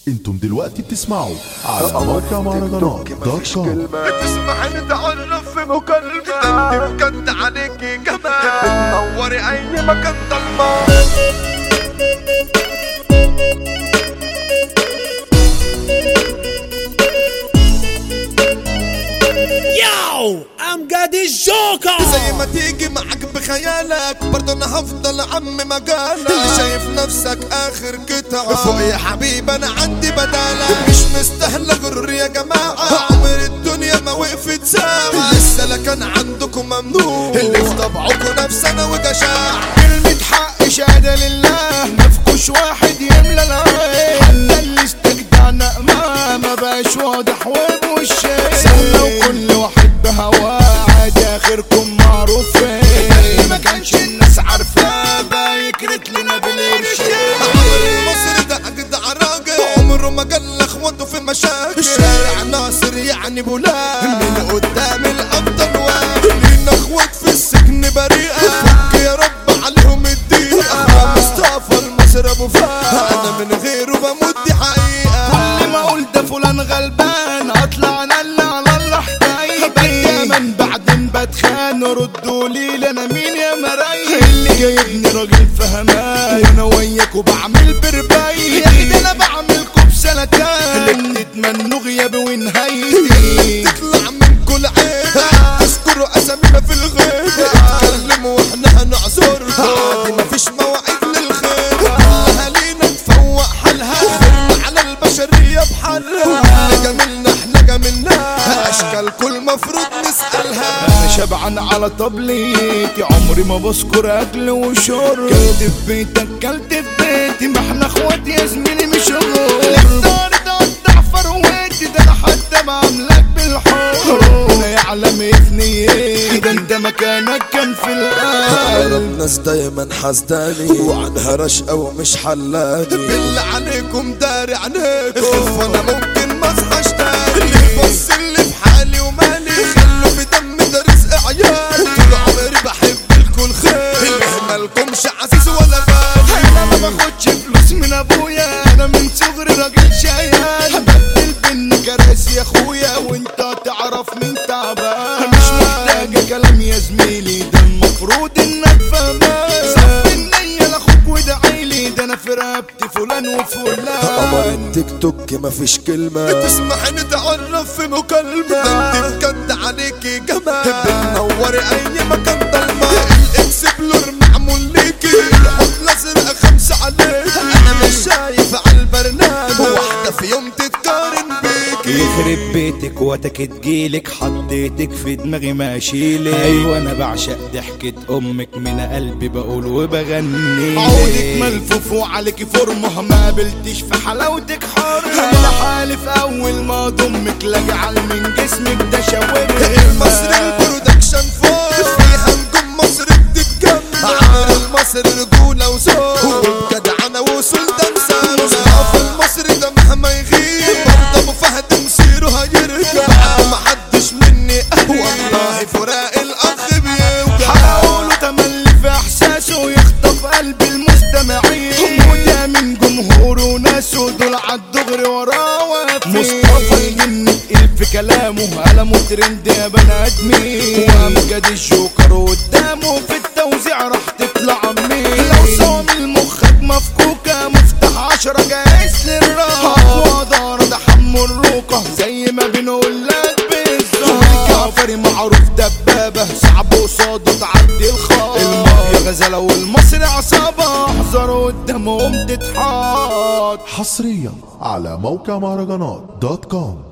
انتم دلوقتي بتسمعوا على موقع مهرجانات دوت كوم تسمح نتعرف في مكالمة انت بجد عليكي كمان نوري اي مكان ضلمة Yo, I'm got الجوكر زي ما تيجي معك بخيالك برضه انا هفضل عم مجالك اللي شايف نفسك اخر قطعة فوق يا حبيب انا عندي بدالك مش مستاهلة غرور يا جماعة عمر الدنيا ما وقفت ساعة لسه لا كان عندكم ممنوع اللي في طبعكم نفسنا وجشاع كلمة حق شهادة لله مفكوش واحد يملى العين حتى اللي استجدعنا ما ما بقاش واضح وبوشين سهلة وكل واحد بهواه عادي اخركم معروفين ما كانش الناس عارفاه بقى يكرت لنا بالقرشين عمر المصري ده اجدع راجل عمره ما قال اخوته في مشاكل الشارع ناصر يعني بولاد من قدام الابطال واقف لينا اخوات في السجن بريئه فك يا رب عليهم الدين اخويا مصطفى المصري ابو فهد انا من غيره بموت دي حقيقه كل ما اقول ده فلان غلبان اطلع انا اللي على الله حكايتي دايما بعدين بتخان ردوا لي انا مين يا مرايا اللي جايبني راجل فهمان انا وياك وبعمل بربايتي يا اخي ده انا بعملكوا بسلكان تتمنوا غيابي ونهايتي تطلع من كل عين تذكروا اسامينا في الغيب اتكلموا واحنا هنعذرها عادي مفيش مواعيد للخير اهالينا تفوق حالها غيرنا على البشريه بحالها اللي جميلنا احنا جميلنا اشكالكم المفروض نسالها انا شبعان على طبليتي عمري ما بذكر اكل وشرب كلت في بيتك كلت في بيتي ما احنا اخوات يا زميلي مش غور الاختار ده قطع فروتي ده انا حتى بعملك بالحب ربنا يعلم ايه في نيتي ده انت مكانك كان في القلب الناس دايما حسداني وعنها رشقة ومش حلاني بالله عليكم داري عليكم وانا ممكن ما اصحاش تاني بص اللي في حالي ومالي خلوا في دم ده رزق عيالي طول عمري بحب الكل خير اللي مالكمش عزيز ولا غالي انا ما باخدش فلوس من ابويا انا من صغري راجل شيال بدل بين كراسي يا اخويا وانت تعرف مين تعبان مش محتاجه كلام يا زميلي ده المفروض انك فاهمان صف النية لاخوك وادعيلي ده انا في رقبتي فلان قمر وفلان التيك توك مفيش كلمة تسمح نتعرف في مكالمة ده انت بجد عليكي جمال بتنوري اي مكان ضلمة الاكسبلور معمول ليكي الحب الازرق خمسة عليكي انا مش شايف على البرنامج واحدة في يوم تتقارن بيكي يخرب بيتك وتك تجيلك حطيتك في دماغي ما اشيلك ايوه انا بعشق ضحكة امك من قلبي بقول وبغني عودك ملفوف وعليك فورمه ما قابلتش في حلاوتك حر انا حالف اول ما ضمك لاجعل من جسمك ده المصري شاورما البرودكشن فوق فيها نجوم مصر بتتجمع عامر المصري رجولة وذوق وبجدعنة وسلطان سامة مصطفى المصري ده مهما يغيب برضه ابو فهد مسيره هيرجع محدش مني قوي والله فراق الاخ بيوجع حاولوا تملي في احساسه يخطف قلب المستمعين وده من جمهوره وناسه دول عالدغري وراه واقفين مصطفى الجن تقيل في كلامه قلمه ترند يا بني ادمين وامجد الجوكر قدامه في التوزيع راح تطلع مين لو صواميل مخك مفكوكه مفتاح عشرة جاهز للراحه اقوى دار ده حمو الروكه زي ما بنقول لك بالظبط جعفري معروف دبابة صعب قصاده تعدي الخط المافيا غزالة والمصري عصابة احذروا قدامهم تتحط حصريا على موقع مهرجانات دوت كوم